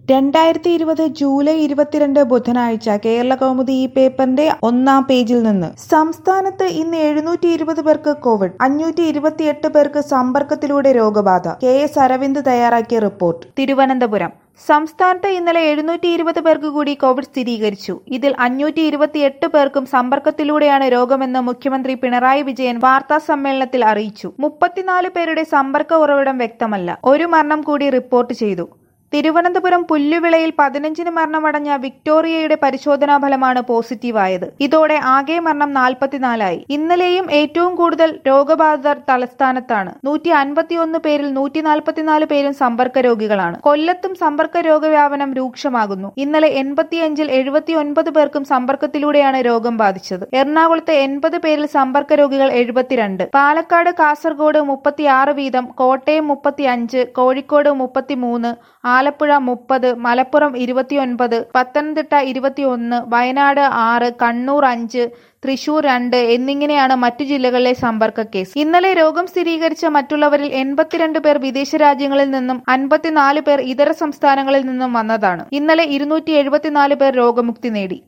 രണ്ടായിരത്തി ഇരുപത് ജൂലൈ ഇരുപത്തിരണ്ട് ബുധനാഴ്ച കേരള കൗമുദി ഈ പേപ്പറിന്റെ ഒന്നാം പേജിൽ നിന്ന് സംസ്ഥാനത്ത് ഇന്ന് എഴുന്നൂറ്റി ഇരുപത് പേർക്ക് കോവിഡ് അഞ്ഞൂറ്റി ഇരുപത്തിയെട്ട് പേർക്ക് സമ്പർക്കത്തിലൂടെ രോഗബാധ കെ എസ് അരവിന്ദ് തയ്യാറാക്കിയ റിപ്പോർട്ട് തിരുവനന്തപുരം സംസ്ഥാനത്ത് ഇന്നലെ എഴുന്നൂറ്റി ഇരുപത് പേർക്ക് കൂടി കോവിഡ് സ്ഥിരീകരിച്ചു ഇതിൽ അഞ്ഞൂറ്റി ഇരുപത്തിയെട്ട് പേർക്കും സമ്പർക്കത്തിലൂടെയാണ് രോഗമെന്ന് മുഖ്യമന്ത്രി പിണറായി വിജയൻ വാർത്താ സമ്മേളനത്തിൽ അറിയിച്ചു മുപ്പത്തിനാല് പേരുടെ സമ്പർക്ക ഉറവിടം വ്യക്തമല്ല ഒരു മരണം കൂടി റിപ്പോർട്ട് ചെയ്തു തിരുവനന്തപുരം പുല്ലുവിളയിൽ പതിനഞ്ചിന് മരണമടഞ്ഞ വിക്ടോറിയയുടെ പരിശോധനാ ഫലമാണ് പോസിറ്റീവായത് ഇതോടെ ആകെ മരണം നാൽപ്പത്തിനാലായി ഇന്നലെയും ഏറ്റവും കൂടുതൽ രോഗബാധിതർ തലസ്ഥാനത്താണ് നൂറ്റി അൻപത്തിയൊന്ന് പേരിൽ നൂറ്റി നാൽപ്പത്തിനാല് പേരും സമ്പർക്ക രോഗികളാണ് കൊല്ലത്തും സമ്പർക്ക രോഗവ്യാപനം രൂക്ഷമാകുന്നു ഇന്നലെ എൺപത്തിയഞ്ചിൽ എഴുപത്തിയൊൻപത് പേർക്കും സമ്പർക്കത്തിലൂടെയാണ് രോഗം ബാധിച്ചത് എറണാകുളത്ത് എൺപത് പേരിൽ സമ്പർക്ക രോഗികൾ എഴുപത്തിരണ്ട് പാലക്കാട് കാസർഗോഡ് മുപ്പത്തിയാറ് വീതം കോട്ടയം മുപ്പത്തിയഞ്ച് കോഴിക്കോട് മുപ്പത്തിമൂന്ന് ആലപ്പുഴ മുപ്പത് മലപ്പുറം ഇരുപത്തിയൊൻപത് പത്തനംതിട്ട ഇരുപത്തിയൊന്ന് വയനാട് ആറ് കണ്ണൂർ അഞ്ച് തൃശൂർ രണ്ട് എന്നിങ്ങനെയാണ് മറ്റു ജില്ലകളിലെ സമ്പർക്ക കേസ് ഇന്നലെ രോഗം സ്ഥിരീകരിച്ച മറ്റുള്ളവരിൽ എൺപത്തിരണ്ട് പേർ വിദേശ രാജ്യങ്ങളിൽ നിന്നും അൻപത്തിനാല് പേർ ഇതര സംസ്ഥാനങ്ങളിൽ നിന്നും വന്നതാണ് ഇന്നലെ ഇരുന്നൂറ്റി എഴുപത്തിനാല് പേർ രോഗമുക്തി നേടി